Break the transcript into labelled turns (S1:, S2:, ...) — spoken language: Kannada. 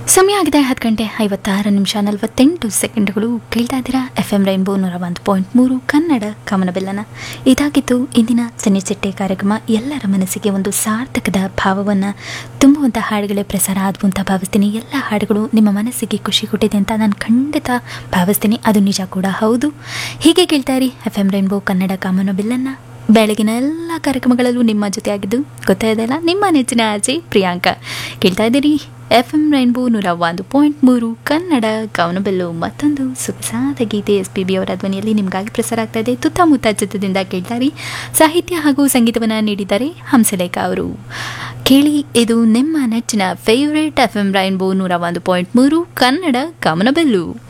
S1: ಸಮಯ ಆಗಿದೆ ಹತ್ತು ಗಂಟೆ ಐವತ್ತಾರು ನಿಮಿಷ ನಲವತ್ತೆಂಟು ಸೆಕೆಂಡ್ಗಳು ಕೇಳ್ತಾ ಇದ್ದೀರಾ ಎಫ್ ಎಂ ರೈನ್ಬೋ ನೂರ ಒಂದು ಪಾಯಿಂಟ್ ಮೂರು ಕನ್ನಡ ಕಮನಬೆಲ್ಲನ ಇದಾಗಿತ್ತು ಇಂದಿನ ಸನ್ನಿಚಿಟ್ಟೆ ಕಾರ್ಯಕ್ರಮ ಎಲ್ಲರ ಮನಸ್ಸಿಗೆ ಒಂದು ಸಾರ್ಥಕದ ಭಾವವನ್ನು ತುಂಬುವಂಥ ಹಾಡುಗಳೇ ಪ್ರಸಾರ ಆದವು ಅಂತ ಭಾವಿಸ್ತೀನಿ ಎಲ್ಲ ಹಾಡುಗಳು ನಿಮ್ಮ ಮನಸ್ಸಿಗೆ ಖುಷಿ ಕೊಟ್ಟಿದೆ ಅಂತ ನಾನು ಖಂಡಿತ ಭಾವಿಸ್ತೀನಿ ಅದು ನಿಜ ಕೂಡ ಹೌದು ಹೀಗೆ ಕೇಳ್ತಾ ಇರಿ ಎಫ್ ಎಂ ರೈನ್ಬೋ ಕನ್ನಡ ಕಾಮನಬೆಲ್ಲನ್ನ ಬೆಳಗಿನ ಎಲ್ಲ ಕಾರ್ಯಕ್ರಮಗಳಲ್ಲೂ ನಿಮ್ಮ ಜೊತೆ ಆಗಿದ್ದು ಗೊತ್ತಾಯ್ದಲ್ಲ ನಿಮ್ಮ ನೆಚ್ಚಿನ ಆಚೆ ಪ್ರಿಯಾಂಕಾ ಕೇಳ್ತಾ ಇದ್ದೀರಿ ಎಫ್ ಎಂ ರೈನ್ಬೋ ನೂರ ಒಂದು ಪಾಯಿಂಟ್ ಮೂರು ಕನ್ನಡ ಗೌನಬೆಲ್ಲು ಮತ್ತೊಂದು ಸೊಗಸಾದ ಗೀತೆ ಎಸ್ ಪಿ ಬಿ ಅವರ ಧ್ವನಿಯಲ್ಲಿ ನಿಮಗಾಗಿ ಪ್ರಸಾರ ಆಗ್ತಾ ಇದೆ ತುತ್ತಮುತ್ತ ಚಿತ್ರದಿಂದ ಕೇಳ್ತಾರೆ ಸಾಹಿತ್ಯ ಹಾಗೂ ಸಂಗೀತವನ್ನು ನೀಡಿದ್ದಾರೆ ಹಂಸಲೇಖ ಅವರು ಕೇಳಿ ಇದು ನಿಮ್ಮ ನೆಚ್ಚಿನ ಫೇವ್ರೇಟ್ ಎಫ್ ಎಂ ರೈನ್ಬೋ ನೂರ ಒಂದು ಪಾಯಿಂಟ್ ಮೂರು ಕನ್ನಡ ಗಮನಬೆಲ್ಲು